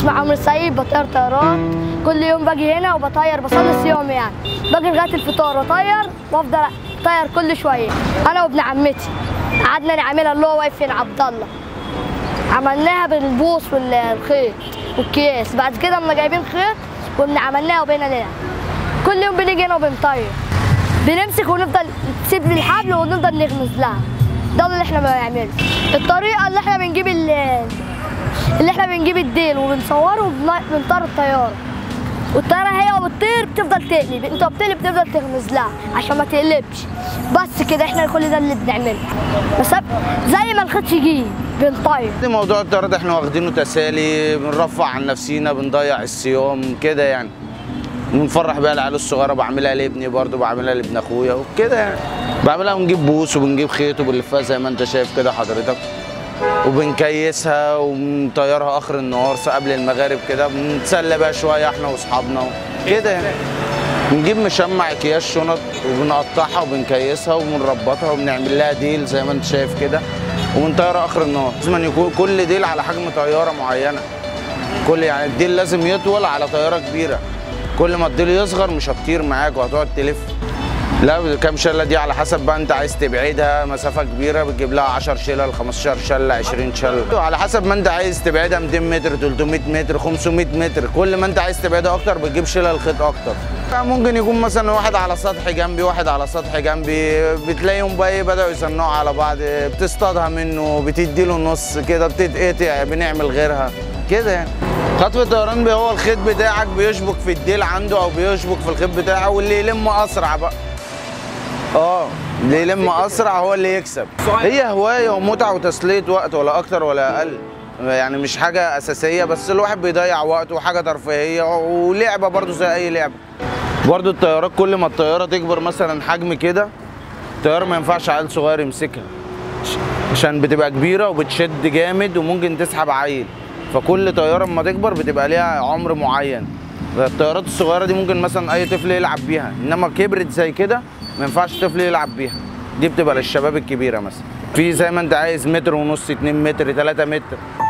اسمي عمرو سعيد بطير طيران كل يوم باجي هنا وبطير بصلي الصيام يعني باجي لغايه الفطار واطير وافضل اطير كل شويه انا وابن عمتي قعدنا نعملها اللي هو واقف فين عبد الله عملناها بالبوص والخيط والكياس بعد كده قمنا جايبين خيط وقمنا عملناها وبقينا نلعب كل يوم بنيجي هنا وبنطير بنمسك ونفضل نسيب الحبل ونفضل نغمز لها ده اللي احنا بنعمله الطريقه اللي احنا بنجيب ال- اللي احنا بنجيب الديل وبنصوره وبنطير الطياره والطياره هي وبتطير بتفضل تقلب انت بتقلب بتفضل تغمز لها عشان ما تقلبش بس كده احنا كل ده اللي بنعمله بس زي ما الخيط يجي بنطير دي موضوع الطيارة ده احنا واخدينه تسالي بنرفع عن نفسينا بنضيع الصيام كده يعني بنفرح بيها العيال الصغيرة بعملها لابني برضه بعملها لابن اخويا وكده يعني بعملها ونجيب بوس وبنجيب خيط وبنلفها زي ما انت شايف كده حضرتك وبنكيسها وبنطيرها اخر النهار قبل المغارب كده بنتسلى بقى شويه احنا واصحابنا كده يعني بنجيب مشمع اكياس شنط وبنقطعها وبنكيسها وبنربطها وبنعمل لها ديل زي ما انت شايف كده وبنطيرها اخر النهار لازم يكون كل ديل على حجم طياره معينه كل يعني الديل لازم يطول على طياره كبيره كل ما الديل يصغر مش هتطير معاك وهتقعد تلف لا كام شله دي على حسب بقى انت عايز تبعدها مسافه كبيره بتجيب لها 10 شلل 15 شله 20 شله على حسب ما انت عايز تبعدها 200 متر 300 متر 500 متر كل ما انت عايز تبعدها اكتر بتجيب شلل خيط اكتر ممكن يكون مثلا واحد على سطح جنبي واحد على سطح جنبي بتلاقيهم بقى ايه بداوا يصنعوا على بعض بتصطادها منه بتدي له نص كده بتتقطع بنعمل غيرها كده يعني خطف الطيران بي- هو الخيط بتاعك بيشبك في الديل عنده او بيشبك في الخيط بتاعه واللي يلم اسرع بقى اه اللي يلم اسرع هو اللي يكسب هي هوايه ومتعه وتسليه وقت ولا اكتر ولا اقل يعني مش حاجه اساسيه بس الواحد بيضيع وقته وحاجه ترفيهيه ولعبه برضو زي اي لعبه برضو الطيارات كل ما الطياره تكبر مثلا حجم كده الطياره ما ينفعش عيل صغير يمسكها عشان بتبقى كبيره وبتشد جامد وممكن تسحب عيل فكل طياره اما تكبر بتبقى ليها عمر معين الطيارات الصغيره دي ممكن مثلا اي طفل يلعب بيها انما كبرت زي كده ما ينفعش طفل يلعب بيها دي بتبقى للشباب الكبيره مثلا في زي ما انت عايز متر ونص 2 متر 3 متر